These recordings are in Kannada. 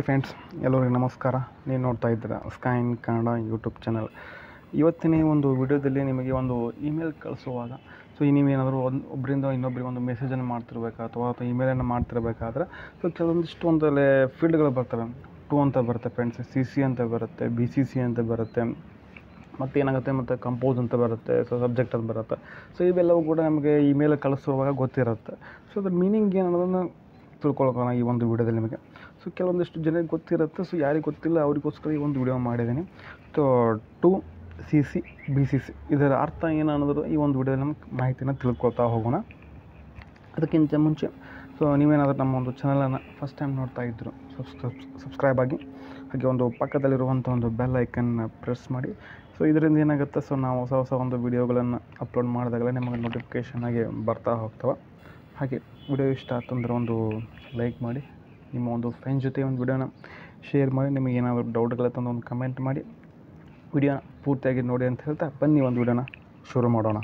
ಫ್ರೆಂಡ್ಸ್ ಎಲ್ಲರಿಗೂ ನಮಸ್ಕಾರ ನೀವು ನೋಡ್ತಾ ಇದ್ದೀರಾ ಸ್ಕೈನ್ ಕನ್ನಡ ಯೂಟ್ಯೂಬ್ ಚಾನಲ್ ಇವತ್ತಿನ ಈ ಒಂದು ವಿಡಿಯೋದಲ್ಲಿ ನಿಮಗೆ ಒಂದು ಇಮೇಲ್ ಕಳಿಸುವಾಗ ಸೊ ಈ ನೀವೇನಾದರೂ ಒಂದು ಒಬ್ಬರಿಂದ ಇನ್ನೊಬ್ಬರಿಗೆ ಒಂದು ಮೆಸೇಜನ್ನು ಮಾಡ್ತಿರ್ಬೇಕಾ ಅಥವಾ ಅಥವಾ ಇಮೇಲನ್ನು ಮಾಡ್ತಿರ್ಬೇಕಾದ್ರೆ ಸೊ ಕೆಲವೊಂದಿಷ್ಟು ಒಂದಲ್ಲೇ ಫೀಲ್ಡ್ಗಳು ಬರ್ತವೆ ಟು ಅಂತ ಬರುತ್ತೆ ಫ್ರೆಂಡ್ಸ್ ಸಿ ಸಿ ಅಂತ ಬರುತ್ತೆ ಬಿ ಸಿ ಸಿ ಅಂತ ಬರುತ್ತೆ ಮತ್ತು ಏನಾಗುತ್ತೆ ಮತ್ತು ಕಂಪೋಸ್ ಅಂತ ಬರುತ್ತೆ ಸೊ ಸಬ್ಜೆಕ್ಟ್ ಅಂತ ಬರುತ್ತೆ ಸೊ ಇವೆಲ್ಲವೂ ಕೂಡ ನಮಗೆ ಇಮೇಲ್ ಕಳಿಸುವಾಗ ಗೊತ್ತಿರುತ್ತೆ ಸೊ ಅದ್ರ ಮೀನಿಂಗ್ ಏನು ಅನ್ನೋದನ್ನು ತಿಳ್ಕೊಳ್ಕೋಣ ಈ ಒಂದು ವಿಡಿಯೋದಲ್ಲಿ ನಿಮಗೆ ಸೊ ಕೆಲವೊಂದಿಷ್ಟು ಜನರಿಗೆ ಗೊತ್ತಿರುತ್ತೆ ಸೊ ಯಾರಿಗೆ ಗೊತ್ತಿಲ್ಲ ಅವರಿಗೋಸ್ಕರ ಈ ಒಂದು ವಿಡಿಯೋ ಮಾಡಿದ್ದೀನಿ so to C C B C C ಇದರ ಅರ್ಥ ಏನು ಅನ್ನೋದು ಈ ಒಂದು ವಿಡಿಯೋದಲ್ಲಿ ನಮ್ಗೆ ಮಾಹಿತಿನ ತಿಳ್ಕೊಳ್ತಾ ಹೋಗೋಣ ಅದಕ್ಕಿಂತ ಮುಂಚೆ ಸೊ ನೀವೇನಾದರೂ ನಮ್ಮ ಒಂದು ಚಾನಲನ್ನು ಫಸ್ಟ್ ಟೈಮ್ ನೋಡ್ತಾ ಇದ್ದರು ಸಬ್ಸ್ಕ್ರೈಬ್ ಸಬ್ಸ್ಕ್ರೈಬ್ ಆಗಿ ಹಾಗೆ ಒಂದು ಪಕ್ಕದಲ್ಲಿರುವಂಥ ಒಂದು ಬೆಲ್ ಐಕನ್ನ ಪ್ರೆಸ್ ಮಾಡಿ ಸೊ ಇದರಿಂದ ಏನಾಗುತ್ತೆ ಸೊ ನಾವು ಹೊಸ ಹೊಸ ಒಂದು ವಿಡಿಯೋಗಳನ್ನು ಅಪ್ಲೋಡ್ ಮಾಡಿದಾಗಲೇ ನಿಮಗೆ ನೋಟಿಫಿಕೇಷನ್ ಆಗಿ ಬರ್ತಾ ಹೋಗ್ತವೆ ಹಾಗೆ ವಿಡಿಯೋ ಇಷ್ಟ ಆಯ್ತಂದ್ರೆ ಒಂದು ಲೈಕ್ ಮಾಡಿ ನಿಮ್ಮ ಒಂದು ಫ್ರೆಂಡ್ ಜೊತೆ ಒಂದು ವಿಡಿಯೋನ ಶೇರ್ ಮಾಡಿ ನಿಮಗೆ ಏನಾದರೂ ಡೌಟ್ಗಳಿತ್ತಂದ್ರೆ ಒಂದು ಕಮೆಂಟ್ ಮಾಡಿ ವಿಡಿಯೋನ ಪೂರ್ತಿಯಾಗಿ ನೋಡಿ ಅಂತ ಹೇಳ್ತಾ ಬನ್ನಿ ಒಂದು ವಿಡಿಯೋನ ಶುರು ಮಾಡೋಣ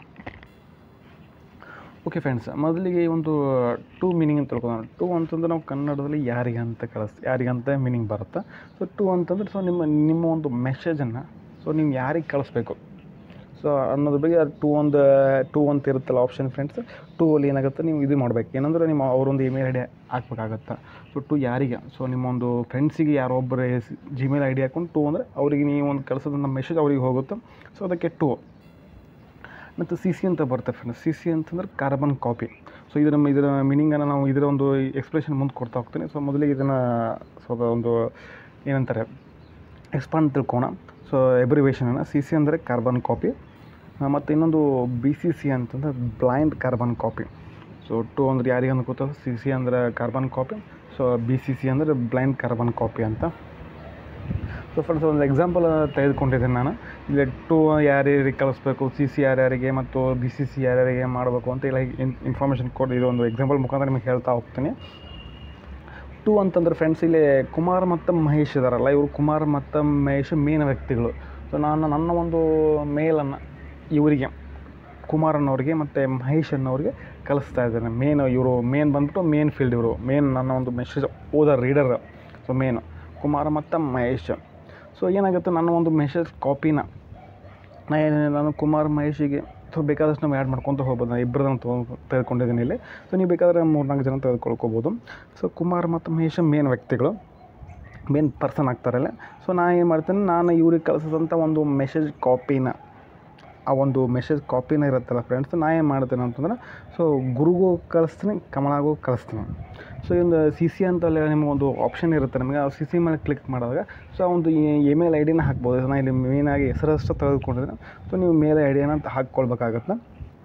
ಓಕೆ ಫ್ರೆಂಡ್ಸ್ ಮೊದಲಿಗೆ ಈ ಒಂದು ಟೂ ಮೀನಿಂಗ್ ಅಂತ ತಿಳ್ಕೊಳ್ಳೋಣ ಟೂ ಅಂತಂದ್ರೆ ನಾವು ಕನ್ನಡದಲ್ಲಿ ಯಾರಿಗೆ ಅಂತ ಕಳಿಸ್ ಯಾರಿಗಂತ ಮೀನಿಂಗ್ ಬರುತ್ತೆ ಸೊ ಟೂ ಅಂತಂದ್ರೆ ಸೊ ನಿಮ್ಮ ನಿಮ್ಮ ಒಂದು ಮೆಸೇಜನ್ನು ಸೊ ನೀವು ಯಾರಿಗೆ ಕಳಿಸ್ಬೇಕು ಸೊ ಅನ್ನೋದ್ರ ಬಗ್ಗೆ ಟೂ ಒಂದು ಟೂ ಅಂತ ಇರುತ್ತಲ್ಲ ಆಪ್ಷನ್ ಫ್ರೆಂಡ್ಸ್ ಟೂ ಅಲ್ಲಿ ಏನಾಗುತ್ತೆ ನೀವು ಇದು ಮಾಡ್ಬೇಕು ಏನಂದ್ರೆ ನಿಮ್ಮ ಅವರೊಂದು ಇಮೇಲ್ ಐ ಡಿ ಹಾಕ್ಬೇಕಾಗತ್ತೆ ಸೊ ಟು ಯಾರಿಗೆ ಸೊ ನಿಮ್ಮ ಒಂದು ಫ್ರೆಂಡ್ಸಿಗೆ ಯಾರೋ ಒಬ್ಬರು ಜಿಮೇಲ್ ಐ ಡಿ ಹಾಕೊಂಡು ಟೂ ಅಂದರೆ ಅವರಿಗೆ ನೀವು ಒಂದು ಕಳಿಸೋದಂಥ ಮೆಸೇಜ್ ಅವರಿಗೆ ಹೋಗುತ್ತೆ ಸೊ ಅದಕ್ಕೆ ಟೂ ಮತ್ತು ಸಿ ಸಿ ಅಂತ ಬರುತ್ತೆ ಫ್ರೆಂಡ್ಸ್ ಸಿ ಸಿ ಅಂತಂದ್ರೆ ಕಾರ್ಬನ್ ಕಾಪಿ ಸೊ ಇದರ ಇದರ ಮೀನಿಂಗನ್ನು ನಾವು ಇದರ ಒಂದು ಎಕ್ಸ್ಪ್ರೆಷನ್ ಮುಂದೆ ಕೊಡ್ತಾ ಹೋಗ್ತೀನಿ ಸೊ ಮೊದಲಿಗೆ ಇದನ್ನು ಸ್ವಲ್ಪ ಒಂದು ಏನಂತಾರೆ ಎಕ್ಸ್ಪಾಂಡ್ ತಿಳ್ಕೋಣ ಸೊ ಎಬ್ರಿವೇಷನನ್ನು ಸಿ ಸಿ ಅಂದರೆ ಕಾರ್ಬನ್ ಕಾಪಿ ಮತ್ತು ಇನ್ನೊಂದು ಬಿ ಸಿ ಸಿ ಅಂತಂದ್ರೆ blind carbon copy so to ಅಂದ್ರೆ ಯಾರಿಗೆ ಅಂತ ಗೊತ್ತಲ್ಲ ಸಿ ಸಿ ಅಂದರೆ carbon copy so B C C ಅಂದರೆ ಬ್ಲೈಂಡ್ ಕಾರ್ಬನ್ ಕಾಪಿ ಅಂತ ಸೊ ಫ್ರೆಂಡ್ಸ್ ಒಂದು ಎಕ್ಸಾಂಪಲ್ ತೆಗೆದುಕೊಂಡಿದ್ದೀನಿ ನಾನು ಇಲ್ಲಿ ಟು ಯಾರ್ಯಾರಿಗೆ ಕಳಿಸ್ಬೇಕು ಸಿ ಸಿ ಯಾರ್ಯಾರಿಗೆ ಮತ್ತು ಬಿ ಸಿ ಸಿ ಯಾರ್ಯಾರಿಗೆ ಮಾಡಬೇಕು ಅಂತ ಇಲ್ಲ ಇನ್ಫಾರ್ಮೇಷನ್ ಕೊಡಿ ಇದು ಒಂದು ಎಕ್ಸಾಂಪಲ್ ಮುಖಾಂತರ ನಿಮಗೆ ಹೇಳ್ತಾ ಹೋಗ್ತೀನಿ ಟು ಅಂತಂದ್ರೆ ಫ್ರೆಂಡ್ಸ್ ಇಲ್ಲಿ ಕುಮಾರ್ ಮತ್ತು ಮಹೇಶ್ ಇದಾರಲ್ಲ ಇವರು ಕುಮಾರ್ ಮತ್ತು ಮಹೇಶ್ ಮೇನ್ ವ್ಯಕ್ತಿಗಳು ಸೊ ನಾನು ನನ್ನ ಒಂದು ಮೇಲನ್ನು ಇವರಿಗೆ ಕುಮಾರ್ ಅನ್ನೋರಿಗೆ ಮತ್ತು ಮಹೇಶ್ ಅನ್ನೋರಿಗೆ ಕಳಿಸ್ತಾ ಇದ್ದೇನೆ ಮೇನ್ ಇವರು ಮೇನ್ ಬಂದ್ಬಿಟ್ಟು ಮೇನ್ ಫೀಲ್ಡ್ ಇವರು ಮೇನ್ ನನ್ನ ಒಂದು ಮೆಸೇಜ್ ಓದೋ ರೀಡರ್ ಸೊ ಮೇನ್ ಕುಮಾರ ಮತ್ತು ಮಹೇಶ್ ಸೊ ಏನಾಗುತ್ತೆ ನನ್ನ ಒಂದು ಮೆಸೇಜ್ ಕಾಪಿನ ನಾ ಏನು ನಾನು ಕುಮಾರ್ ಮಹೇಶಿಗೆ ಸೊ ಬೇಕಾದಷ್ಟು ನಾವು ಆ್ಯಡ್ ಮಾಡ್ಕೊತ ಹೋಗ್ಬೋದು ನಾನು ಇಬ್ಬರನ್ನ ತೊಗೊಂಡು ತೆಗೆದುಕೊಂಡಿದ್ದೀನಿ ಇಲ್ಲಿ ಸೊ ನೀವು ಬೇಕಾದರೆ ಮೂರು ನಾಲ್ಕು ಜನ ತೆಗೆದುಕೊಳ್ಕೋಬೋದು ಸೊ ಕುಮಾರ್ ಮತ್ತು ಮಹೇಶ್ ಮೇನ್ ವ್ಯಕ್ತಿಗಳು ಮೇನ್ ಪರ್ಸನ್ ಆಗ್ತಾರಲ್ಲ ಸೊ ನಾನು ಏನು ಮಾಡ್ತೀನಿ ನಾನು ಇವ್ರಿಗೆ ಕಳಿಸಿದಂಥ ಒಂದು ಮೆಸೇಜ್ ಕಾಪಿನ ಆ ಒಂದು ಮೆಸೇಜ್ ಕಾಪಿನ ಇರುತ್ತಲ್ಲ ಫ್ರೆಂಡ್ಸ್ ನಾ ಏನು ಮಾಡ್ತೇನೆ ಅಂತಂದ್ರೆ ಸೊ ಗುರುಗೂ ಕಳಿಸ್ತೀನಿ ಕಮಲಾಗೂ ಕಳಿಸ್ತೀನಿ ಸೊ ಒಂದು ಸಿ ಸಿ ಅಂತಲ್ಲಿ ನಿಮ್ಗೆ ಒಂದು ಆಪ್ಷನ್ ಇರುತ್ತೆ ನಮಗೆ ಆ ಸಿ ಸಿ ಮೇಲೆ ಕ್ಲಿಕ್ ಮಾಡಿದಾಗ ಸೊ ಆ ಒಂದು ಇಮೇಲ್ ಐ ಡಿನ ಹಾಕ್ಬೋದು ನಾನು ಇಲ್ಲಿ ಮೇಯ್ನಾಗಿ ಹೆಸರಷ್ಟು ತೆಗೆದುಕೊಂಡಿದ್ದೀನಿ ಸೊ ನೀವು ಮೇಲ್ ಐ ಡಿಯನ್ನು ಅಂತ ಹಾಕ್ಕೊಳ್ಬೇಕಾಗತ್ತೆ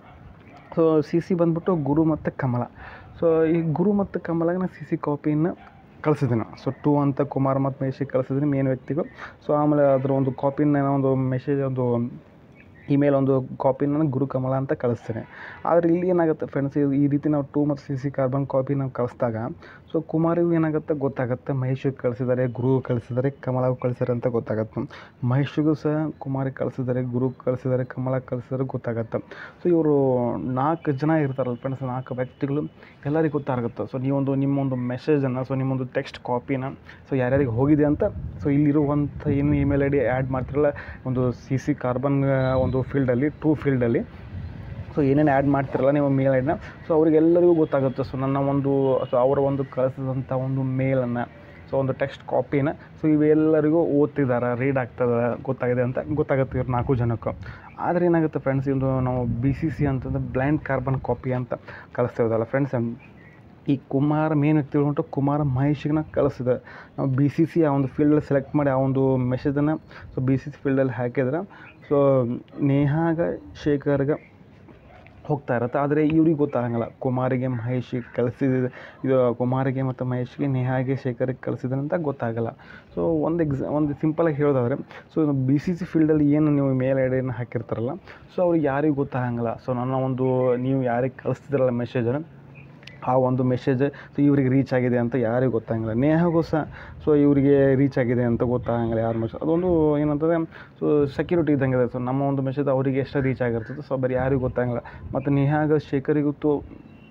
ಸೊ ಸಿ ಸಿ ಬಂದ್ಬಿಟ್ಟು ಗುರು ಮತ್ತು ಕಮಲ ಸೊ ಈ ಗುರು ಮತ್ತು ಕಮಲಾಗ ನಾನು ಸಿ ಸಿ ಕಾಪಿನ ಕಳಿಸಿದ್ದೀನಿ ಸೊ ಟೂ ಅಂತ ಕುಮಾರ್ ಮತ್ತು ಮಹೇಶಿಗೆ ಕಳಿಸಿದ್ದೀನಿ ಮೇನ್ ವ್ಯಕ್ತಿಗಳು ಸೊ ಆಮೇಲೆ ಅದರ ಒಂದು ಕಾಪಿನ ಒಂದು ಮೆಸೇಜ್ ಒಂದು ಇಮೇಲ್ ಒಂದು ಕಾಪಿ ನಾನು ಗುರು ಕಮಲ ಅಂತ ಕಳಿಸ್ತೇನೆ ಆದರೆ ಇಲ್ಲಿ ಏನಾಗುತ್ತೆ ಫ್ರೆಂಡ್ಸ್ ಈ ರೀತಿ ನಾವು ಟೂ ಮತ್ತು ಸಿ ಸಿ ಕಾರ್ಬನ್ ಕಾಪಿ ನಾವು ಕಳಿಸಿದಾಗ ಸೊ ಕುಮಾರಿಗೂ ಏನಾಗುತ್ತೆ ಗೊತ್ತಾಗುತ್ತೆ ಮಹೇಶಿಗೆ ಕಳಿಸಿದ್ದಾರೆ ಗುರು ಕಳಿಸಿದ್ದಾರೆ ಕಮಲಾಗೂ ಕಳಿಸಿದ್ದಾರೆ ಅಂತ ಗೊತ್ತಾಗುತ್ತೆ ಮಹೇಶಿಗೂ ಸಹ ಕುಮಾರಿಗೆ ಕಳಿಸಿದ್ದಾರೆ ಗುರು ಕಳಿಸಿದ್ದಾರೆ ಕಮಲ ಕಳಿಸಿದ್ದಾರೆ ಗೊತ್ತಾಗುತ್ತೆ ಸೊ ಇವರು ನಾಲ್ಕು ಜನ ಇರ್ತಾರಲ್ಲ ಫ್ರೆಂಡ್ಸ್ ನಾಲ್ಕು ವ್ಯಕ್ತಿಗಳು ಎಲ್ಲರಿಗೂ ಗೊತ್ತಾಗುತ್ತೆ ಸೊ ನೀವೊಂದು ನಿಮ್ಮೊಂದು ಮೆಸೇಜನ್ನು ಸೊ ನಿಮ್ಮೊಂದು ಟೆಕ್ಸ್ಟ್ ಕಾಪಿನ ಸೊ ಯಾರ್ಯಾರಿಗೆ ಹೋಗಿದೆ ಅಂತ ಸೊ ಇಲ್ಲಿರುವಂಥ ಏನು ಇಮೇಲ್ ಐ ಡಿ ಆ್ಯಡ್ ಮಾಡ್ತಿರಲ್ಲ ಒಂದು ಸಿ ಸಿ ಕಾರ್ಬನ್ ಒಂದು ಫೀಲ್ಡಲ್ಲಿ ಟೂ ಫೀಲ್ಡಲ್ಲಿ ಸೊ ಏನೇನು ಆ್ಯಡ್ ಮಾಡ್ತಿರಲ್ಲ ನೀವು ಮೇಲ್ ಐಡಿನ ಸೊ ಅವರಿಗೆಲ್ಲರಿಗೂ ಗೊತ್ತಾಗುತ್ತೆ ಸೊ ನನ್ನ ಒಂದು ಸೊ ಅವರ ಒಂದು ಕಳಿಸಿದಂಥ ಒಂದು ಮೇಲನ್ನು ಸೊ ಒಂದು ಟೆಕ್ಸ್ಟ್ ಕಾಪಿನ ಸೊ ಇವೆಲ್ಲರಿಗೂ ಓದ್ತಿದ್ದಾರೆ ರೀಡ್ ಆಗ್ತದೆ ಗೊತ್ತಾಗಿದೆ ಅಂತ ಗೊತ್ತಾಗುತ್ತೆ ಇವ್ರು ನಾಲ್ಕು ಜನಕ್ಕೂ ಆದರೆ ಏನಾಗುತ್ತೆ ಫ್ರೆಂಡ್ಸ್ ಇದು ನಾವು ಬಿ ಸಿ ಸಿ ಅಂತಂದ್ರೆ ಬ್ಲೈಂಡ್ ಕಾರ್ಬನ್ ಕಾಪಿ ಅಂತ ಕಳಿಸ್ತಿರೋದಲ್ಲ ಫ್ರೆಂಡ್ಸ್ ಈ ಕುಮಾರ್ ಮೇನ್ ವ್ಯಕ್ತಿಗಳು ಉಂಟು ಕುಮಾರ ಮಹೇಶಿಗೆ ನಾವು ಕಳಿಸಿದೆ ನಾವು ಬಿ ಸಿ ಸಿ ಆ ಒಂದು ಫೀಲ್ಡಲ್ಲಿ ಸೆಲೆಕ್ಟ್ ಮಾಡಿ ಆ ಒಂದು ಮೆಸೇಜನ್ನು ಸೊ ಬಿ ಸಿ ಸಿ ಫೀಲ್ಡಲ್ಲಿ ಹಾಕಿದ್ರೆ ಸೊ ನೇಹಾಗ ಶೇಖರ್ಗೆ ಹೋಗ್ತಾ ಇರುತ್ತೆ ಆದರೆ ಇವ್ರಿಗೆ ಗೊತ್ತಾಗಂಗಿಲ್ಲ ಕುಮಾರಿಗೆ ಮಹೇಶಿಗೆ ಕಳಿಸಿದ ಇದು ಕುಮಾರಿಗೆ ಮತ್ತು ಮಹೇಶ್ಗೆ ನೇಹಾಗೆ ಶೇಖರಿಗೆ ಕಳಿಸಿದ್ರೆ ಅಂತ ಗೊತ್ತಾಗಲ್ಲ ಸೊ ಒಂದು ಎಕ್ಸಾ ಒಂದು ಸಿಂಪಲಾಗಿ ಹೇಳೋದಾದರೆ ಸೊ ಬಿ ಸಿ ಸಿ ಫೀಲ್ಡಲ್ಲಿ ಏನು ನೀವು ಮೇಲ್ ಐ ಡಿಯನ್ನು ಹಾಕಿರ್ತಾರಲ್ಲ ಸೊ ಅವ್ರಿಗೆ ಯಾರಿಗೂ ಗೊತ್ತಾಗಂಗಿಲ್ಲ ಸೊ ನನ್ನ ಒಂದು ನೀವು ಯಾರಿಗೆ ಕಳಿಸ್ತಿದ್ರಲ್ಲ ಮೆಸೇಜನ್ನು ಆ ಒಂದು ಮೆಸೇಜ್ ಸೊ ಇವ್ರಿಗೆ ರೀಚ್ ಆಗಿದೆ ಅಂತ ಯಾರಿಗೂ ಗೊತ್ತಾಗಂಗಿಲ್ಲ ನೇಹಾಗೂ ಸಹ ಸೊ ಇವರಿಗೆ ರೀಚ್ ಆಗಿದೆ ಅಂತ ಗೊತ್ತಾಗಂಗಿಲ್ಲ ಯಾರು ಮೆಸೇಜ್ ಅದೊಂದು ಏನಂತಂದರೆ ಸೊ ಸೆಕ್ಯೂರಿಟಿ ಇದ್ದಂಗೆ ಇದೆ ಸೊ ನಮ್ಮ ಒಂದು ಮೆಸೇಜ್ ಅವರಿಗೆ ಎಷ್ಟು ರೀಚ್ ಆಗಿರ್ತದೆ ಸೊ ಬರೀ ಯಾರಿಗೂ ಗೊತ್ತಾಗಂಗಿಲ್ಲ ಮತ್ತು ನೇಹಾಗ ಶೇಖರಿಗೂ ತೋ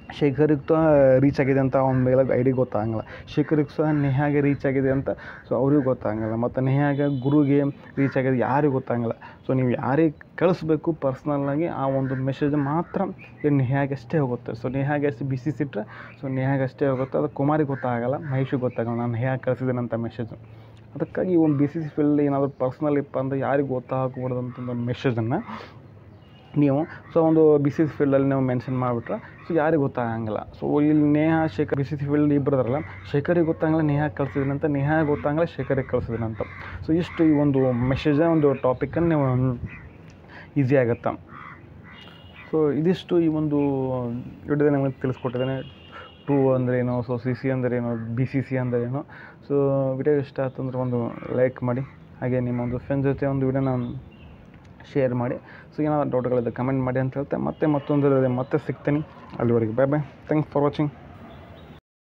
ಶೇಖರಿಗೆ ಸಹ ರೀಚ್ ಆಗಿದೆ ಅಂತ ಅವ್ನ ಮೇಲೆ ಐ ಡಿ ಗೊತ್ತಾಗಂಗಿಲ್ಲ ಶೇಖರಿಗೆ ಸಹ ನೇಹಾಗೆ ರೀಚ್ ಆಗಿದೆ ಅಂತ ಸೊ ಅವ್ರಿಗೆ ಗೊತ್ತಾಗಂಗಿಲ್ಲ ಮತ್ತು ನೇಹಾಗೆ ಗುರುಗೆ ರೀಚ್ ಆಗಿದೆ ಯಾರಿಗೂ ಗೊತ್ತಾಗಂಗಿಲ್ಲ ಸೊ ನೀವು ಯಾರಿಗೆ ಕಳಿಸ್ಬೇಕು ಪರ್ಸ್ನಲ್ಲಾಗಿ ಆ ಒಂದು ಮೆಸೇಜ್ ಮಾತ್ರ ಈ ನೇಹಾಗೆ ಅಷ್ಟೇ ಹೋಗುತ್ತೆ ಸೊ ನೇಹಾಗೆ ಅಷ್ಟು ಬಿಸಿ ಸಿಟ್ಟರೆ ಸೊ ನೇಹಾಗೆ ಅಷ್ಟೇ ಹೋಗುತ್ತೆ ಅದು ಕುಮಾರಿಗೆ ಗೊತ್ತಾಗಲ್ಲ ಮಹೇಶಿಗೆ ಗೊತ್ತಾಗಲ್ಲ ನಾನು ಹೇಗೆ ಕಳಿಸಿದ್ದೇನೆ ಅಂತ ಮೆಸೇಜ್ ಅದಕ್ಕಾಗಿ ಒಂದು ಬಿ ಸಿ ಸಿ ಫೀಲ್ಡ್ ಏನಾದರೂ ಪರ್ಸ್ನಲ್ ಇಪ್ಪ ಅಂದ್ರೆ ಯಾರಿಗೆ ಗೊತ್ತಾಗಬಾರ್ದು ಅಂತ ಒಂದು ಮೆಸೇಜನ್ನು ನೀವು ಸೊ ಒಂದು ಬಿ ಸಿ ಸಿ ಫೀಲ್ಡಲ್ಲಿ ನೀವು ಮೆನ್ಷನ್ ಮಾಡಿಬಿಟ್ರೆ ಸೊ ಯಾರಿಗೆ ಗೊತ್ತಾಗಂಗಿಲ್ಲ ಸೊ ಇಲ್ಲಿ Neha Shekhar B C C field ಇಬ್ಬರದಾರಲ್ಲ ಶೇಖರಿಗೆ ಗೊತ್ತಾಗಲ್ಲ ನೇಹಾ ಕಳ್ಸಿದ್ದೀನಿ ಅಂತ ನೇಹಾ ಗೊತ್ತಾಗಲ್ಲ ಶೇಖರಿಗೆ ಕಳ್ಸಿದ್ದೀನಿ ಅಂತ ಸೊ ಇಷ್ಟು ಈ ಒಂದು ಮೆಸೇಜ ಒಂದು ಟಾಪಿಕನ್ನು ನೀವು ಈಸಿ ಆಗುತ್ತೆ ಸೊ ಇದಿಷ್ಟು ಈ ಒಂದು ವಿಡಿಯೋದಲ್ಲಿ ನಿಮಗೆ ತಿಳಿಸ್ಕೊಟ್ಟಿದ್ದೇನೆ ಟೂ ಅಂದ್ರೇನು ಸೊ ಸಿ ಸಿ ಅಂದ್ರೇನು ಬಿ ಸಿ ಸಿ ಅಂದ್ರೇನು ಸೊ ವಿಡಿಯೋ ಇಷ್ಟ ಆಯ್ತು ಅಂದ್ರೆ ಒಂದು ಲೈಕ್ ಮಾಡಿ ಹಾಗೆ ನಿಮ್ಮ ಒಂದು ಫ್ರೆಂಡ್ ಜೊತೆ ಒಂದು ವಿಡಿಯೋನ ಶೇರ್ ಮಾಡಿ ಸೊ ಏನಾದ್ರು ಡೌಟ್ಗಳಿದೆ ಕಮೆಂಟ್ ಮಾಡಿ ಅಂತ ಹೇಳ್ತೆ ಮತ್ತೆ ಮತ್ತೊಂದು ಮತ್ತೆ ಸಿಗ್ತೀನಿ ಅಲ್ಲಿವರೆಗೆ bye bye thanks for watching